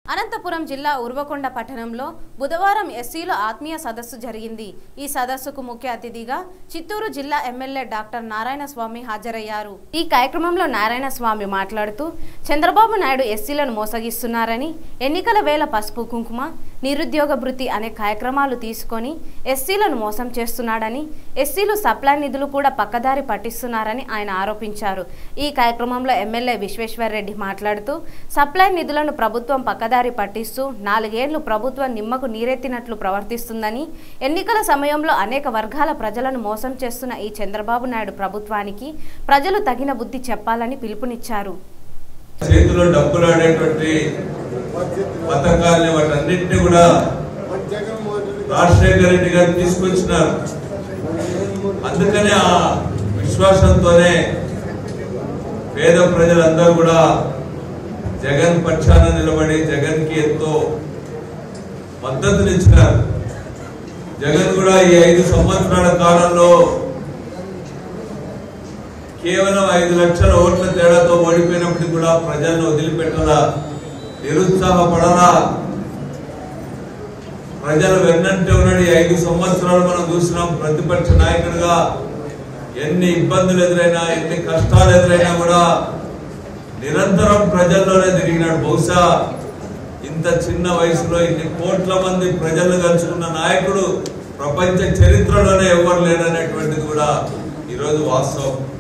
అనంతపురం జిల్లా ఉర్వకొండ పట్టణంలో బుధవారం ఎస్సీల ఆత్మీయ సదస్సు జరిగింది ఈ సదస్సుకు ముఖ్య అతిథిగా చిత్తూరు జిల్లా ఎమ్మెల్యే డాక్టర్ నారాయణ స్వామి హాజరయ్యారు ఈ కార్యక్రమంలో నారాయణ స్వామి మాట్లాడుతూ చంద్రబాబు నాయుడు ఎస్సీలను మోసగిస్తున్నారని ఎన్నికల వేళ పసుపు కుంకుమ నిరుద్యోగ భృతి అనే కార్యక్రమాలు తీసుకొని ఎస్సీలను మోసం చేస్తున్నాడని ఎస్సీలు సప్లై నిధులు కూడా పక్కదారి పట్టిస్తున్నారని ఆయన ఆరోపించారు ఈ కార్యక్రమంలో ఎమ్మెల్యే విశ్వేశ్వర్రెడ్డి మాట్లాడుతూ సప్లై నిధులను ప్రభుత్వం పక్కదారి పట్టిస్తూ నాలుగేళ్లు ప్రభుత్వం నిమ్మకు నీరెత్తినట్లు ప్రవర్తిస్తుందని ఎన్నికల సమయంలో అనేక వర్గాల ప్రజలను మోసం చేస్తున్న ఈ చంద్రబాబు నాయుడు ప్రభుత్వానికి ప్రజలు తగిన బుద్ధి చెప్పాలని పిలుపునిచ్చారు చేతిలో డబ్బులు ఆడేటువంటి పథకాల్ని వాటన్నింటినీ కూడా రాజశేఖర రెడ్డి గారు తీసుకొచ్చినారు అందుకనే ఆ విశ్వాసంతోనే పేద ప్రజలందరూ కూడా జగన్ పక్షాన నిలబడి జగన్ కి ఎంతో మద్దతునిచ్చినారు జగన్ కూడా ఈ ఐదు సంవత్సరాల కాలంలో కేవలం ఐదు లక్షల ఓట్ల తేడాతో ఓడిపోయినప్పటికీ కూడా ప్రజలను వదిలిపెట్టలా నిరుత్సాహపడలా ప్రజలు వెన్నంటే ఉన్నాడు ఈ ఐదు సంవత్సరాలు మనం చూసినాం ప్రతిపక్ష నాయకుడిగా ఎన్ని ఇబ్బందులు ఎదురైనా ఎన్ని కష్టాలు ఎదురైనా కూడా నిరంతరం ప్రజల్లోనే తిరిగినాడు బహుశా ఇంత చిన్న వయసులో ఇన్ని కోట్ల మంది ప్రజలను కలుసుకున్న నాయకుడు ప్రపంచ చరిత్రలోనే ఎవరు లేరనేటువంటిది కూడా ఈరోజు వాస్తవం